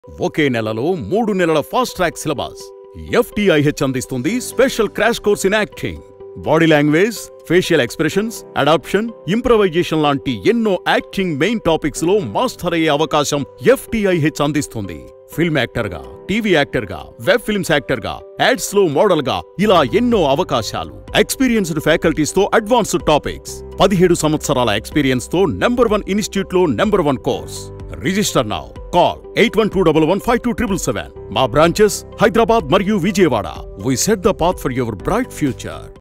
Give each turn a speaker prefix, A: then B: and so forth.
A: ఒకే నెలలో మూడు నెలల ఫాస్ట్ ట్రాక్ సిలబస్ ఎఫ్టిఐహెచ్ అందిస్తుంది special crash course in acting body language facial expressions adaptation improvisation లాంటి ఎన్నో యాక్టింగ్ మెయిన్ టాపిక్స్ లో మాస్టర్ అయ్యే అవకాశం ఎఫ్టిఐహెచ్ అందిస్తుంది ఫిల్మ్ యాక్టర్ గా టీవీ యాక్టర్ గా వెబ్ ఫిల్మ్స్ యాక్టర్ గా యాడ్స్ లో మోడల్ గా ఇలా ఎన్నో అవకాశాలు ఎక్స్పీరియన్స్డ్ ఫ్యాకల్టీస్ తో అడ్వాన్స్డ్ టాపిక్స్ పదిహేడు సంవత్సరాల ఎక్స్పీరియన్స్ తో నెంబర్ వన్ ఇన్స్టిట్యూట్ లో number one course register now call eight one two double one five two triple seven మా బ్రాంచెస్ హైదరాబాద్ మరియు Vijayawada we set the path for your bright future